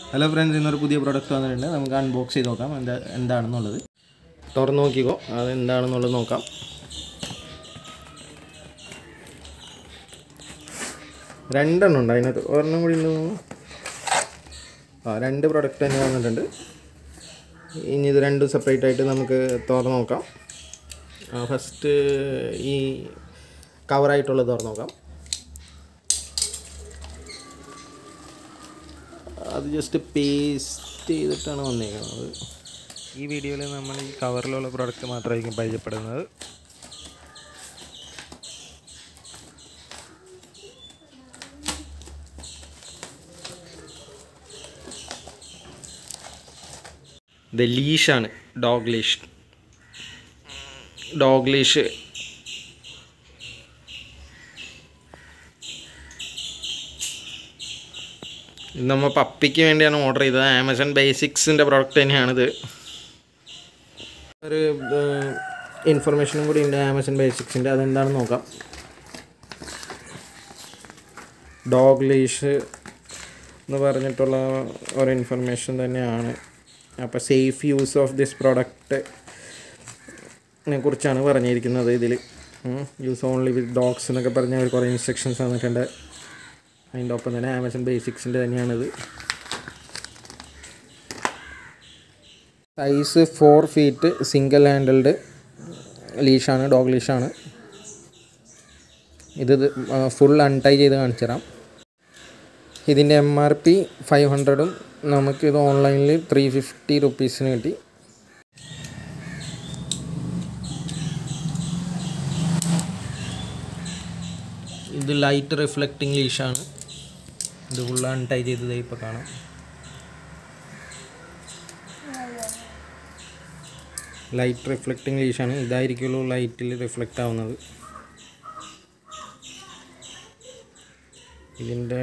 Hello friends ഇന്നൊരു പുതിയ product വന്നിട്ടുണ്ട് നമുക്ക് അൺബോക്സ് ചെയ്ത് നോക്കാം എന്താ എന്താണെന്നുള്ളത് തുറന്ന് നോക്കിക്കോ അത് എന്താണെന്നുള്ളത് നോക്കാം രണ്ടെണ്ണം ഉണ്ട് അതിനകത്ത് ഒരെണ്ണം കൂടി ഉണ്ട് തോന്നുന്നു. ആ രണ്ട് പ്രൊഡക്റ്റ് തന്നെ വന്നിട്ടുണ്ട് ഇനി ഇത് രണ്ടും സെപ്പറേറ്റ് ആയിട്ട് നമുക്ക് തുറന്ന് നോക്കാം ഫസ്റ്റ് ഈ കവറായിട്ടുള്ളത് തുറന്ന് നോക്കാം അത് ജസ്റ്റ് പേസ്റ്റ് ചെയ്തിട്ടാണ് വന്നേക്കുന്നത് ഈ വീഡിയോയിൽ നമ്മൾ ഈ കവറിലുള്ള പ്രോഡക്റ്റ് മാത്രമായിരിക്കും പരിചയപ്പെടുന്നത് ഇത് ലീഷാണ് ഡോഗ് ലീഷ് ഡോഗ് ലീഷ് ഇത് നമ്മൾ പപ്പിക്ക് വേണ്ടിയാണ് ഓർഡർ ചെയ്തത് ആമസോൺ ബേസിക്സിൻ്റെ പ്രോഡക്റ്റ് തന്നെയാണിത് ഒരു ഇൻഫർമേഷനും കൂടി ഉണ്ട് ആമസോൺ ബേസിക്സിൻ്റെ അതെന്താണെന്ന് നോക്കാം ഡോഗ് ലീഷ് എന്ന് പറഞ്ഞിട്ടുള്ള ഒരു ഇൻഫർമേഷൻ തന്നെയാണ് അപ്പോൾ സേഫ് യൂസ് ഓഫ് ദിസ് പ്രോഡക്റ്റിനെ കുറിച്ചാണ് പറഞ്ഞിരിക്കുന്നത് ഇതിൽ യൂസ് ഓൺലി വിത്ത് ഡോഗ്സ് എന്നൊക്കെ പറഞ്ഞ ഒരു കുറേ ഇൻസ്ട്രക്ഷൻസ് തന്നിട്ടുണ്ട് അതിൻ്റെ ഒപ്പം തന്നെ ആമസോൺ ബേസിക്സിൻ്റെ തന്നെയാണിത് size four feet single handled ലീഷാണ് ഡോഗ് ലീഷാണ് ഇത് ഫുൾ അൺടൈ ചെയ്ത് കാണിച്ചു തരാം ഇതിൻ്റെ എം ആർ പി ഫൈവ് ഹൺഡ്രഡും നമുക്കിത് ഓൺലൈനിൽ ത്രീ ഫിഫ്റ്റി റുപ്പീസിന് കിട്ടി ഇത് ലൈറ്റ് റിഫ്ലക്റ്റിംഗ് ലീഷാണ് ഇത് ഫുൾ അൺടൈ ചെയ്തത് ഇപ്പോൾ കാണാം ലൈറ്റ് റിഫ്ലക്റ്റിംഗ് ലീഷാണ് ഇതായിരിക്കുള്ളൂ ലൈറ്റിൽ റിഫ്ലക്റ്റ് ആവുന്നത് ഇതിൻ്റെ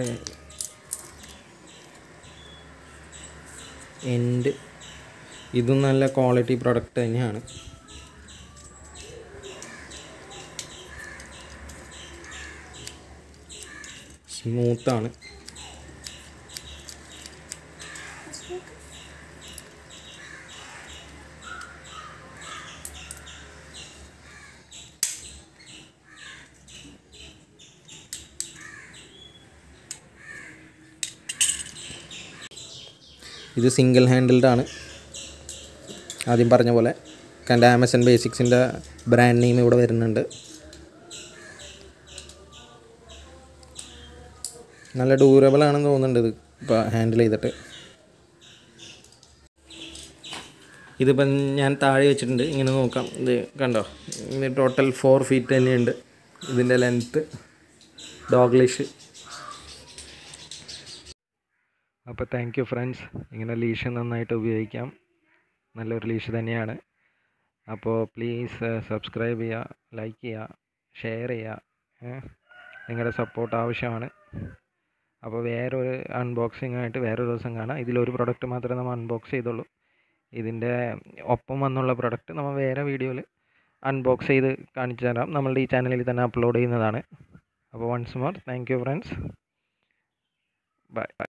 എൻഡ് ഇതും നല്ല ക്വാളിറ്റി പ്രൊഡക്റ്റ് തന്നെയാണ് സ്മൂത്താണ് ഇത് സിംഗിൾ ഹാൻഡിൽഡ് ആണ് ആദ്യം പറഞ്ഞ പോലെ കണ്ട ആമസോൺ ബേസിക്സിൻ്റെ ബ്രാൻഡ് നെയിം ഇവിടെ വരുന്നുണ്ട് നല്ല ഡ്യൂറബിൾ ആണെന്ന് തോന്നുന്നുണ്ട് ഇത് ഇപ്പോൾ ഹാൻഡിൽ ചെയ്തിട്ട് ഇതിപ്പം ഞാൻ താഴെ വെച്ചിട്ടുണ്ട് ഇങ്ങനെ നോക്കാം ഇത് കണ്ടോ ഇത് ടോട്ടൽ ഫോർ ഫീറ്റ് തന്നെയുണ്ട് ഇതിൻ്റെ ലെങ്ത്ത് ഡോഗ്ലിഷ് അപ്പോൾ താങ്ക് യു ഫ്രണ്ട്സ് ഇങ്ങനെ ലീഷ് നന്നായിട്ട് ഉപയോഗിക്കാം നല്ലൊരു ലീഷ് തന്നെയാണ് അപ്പോൾ പ്ലീസ് സബ്സ്ക്രൈബ് ചെയ്യുക ലൈക്ക് ചെയ്യുക ഷെയർ ചെയ്യുക നിങ്ങളുടെ സപ്പോർട്ട് ആവശ്യമാണ് അപ്പോൾ വേറൊരു അൺബോക്സിംഗ് ആയിട്ട് വേറൊരു ദിവസം കാണാം ഇതിലൊരു പ്രൊഡക്റ്റ് മാത്രമേ നമ്മൾ അൺബോക്സ് ചെയ്തുള്ളൂ ഇതിൻ്റെ ഒപ്പം വന്നുള്ള പ്രൊഡക്റ്റ് നമ്മൾ വേറെ വീഡിയോയിൽ അൺബോക്സ് ചെയ്ത് കാണിച്ചു തരാം നമ്മളുടെ ഈ ചാനലിൽ തന്നെ അപ്ലോഡ് ചെയ്യുന്നതാണ് അപ്പോൾ once more thank you friends by